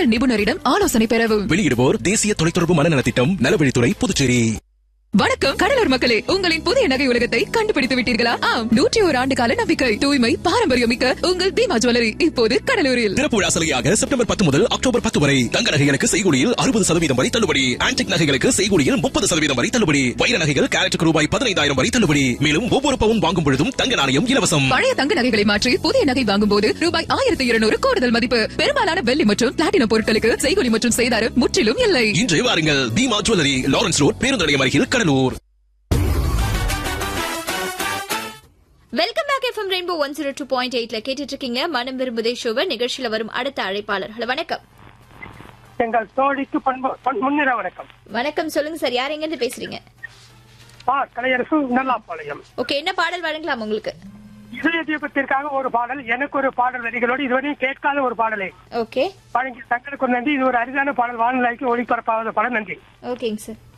சிறந்த நிபுணரிடம் ஆலோசனை பெறவும் வெளியிடுவோர் தேசிய தொலைத்தொடர்பு மனநலத்திட்டம் நலவழித்துறை புதுச்சேரி வணக்கம் கடலூர் மக்களே உங்களின் புதிய நகை உலகத்தை கண்டுபிடித்து விட்டீர்களா ஆம் நூற்றி ஒரு ஆண்டு கால நம்பிக்கை தூய்மை பாரம்பரியம் மிக்க உங்கள் தீமா ஜுவல்லரி இப்போது கடலூரில் திறப்பு விழா சலுகையாக செப்டம்பர் பத்து முதல் அக்டோபர் பத்து வரை தங்க நகைகளுக்கு செய்கூலியில் அறுபது சதவீதம் வரை தள்ளுபடி ஆன்டிக் நகைகளுக்கு செய்கூலியில் முப்பது சதவீதம் வரை தள்ளுபடி வைர நகைகள் கேரட்டுக்கு ரூபாய் பதினைந்தாயிரம் வரை தள்ளுபடி மேலும் ஒவ்வொரு பவுன் வாங்கும் பொழுதும் தங்க நாணயம் இலவசம் பழைய தங்க நகைகளை மாற்றி புதிய நகை வாங்கும் போது ரூபாய் ஆயிரத்தி இருநூறு கூடுதல் மதிப்பு பெரும்பாலான வெள்ளி மற்றும் பிளாட்டினம் பொருட்களுக்கு செய்கொலி மற்றும் செய்தாரம் முற்றிலும் இல்லை இன்று வாருங்கள் தீமா ஜுவல்லரி லாரன்ஸ் ரோட் பேருந்து நிலையம் அருகில் Cuddalore welcome back F M rainbow one zero two point எயிட்ல கேட்டுட்டு இருக்கீங்க மனம் விரும்புதே ஷோவை நிகழ்ச்சியில வரும் அடுத்த அழைப்பாளர் ஹலோ வணக்கம் எங்கள் தோழிக்கு பண்பு பண்- முன்னிற வணக்கம் வணக்கம் சொல்லுங்க சார் யார் எங்க இருந்து பேசுறீங்க ஆ கலையரசு நல்லாப்பாளையம் ஓகே என்ன பாடல் வழங்கலாம் உங்களுக்கு இதய தீபத்திற்காக ஒரு பாடல் எனக்கு ஒரு பாடல் வரிகளோடு இதுவரையும் கேட்காத ஒரு பாடலை ஓகே வழங்கி தங்களுக்கு ஒரு நன்றி இது ஒரு அரிதான பாடல் வானிலைக்கு ஒளிபரப்பாத பாடல் நன்றி ஓகேங்க சார்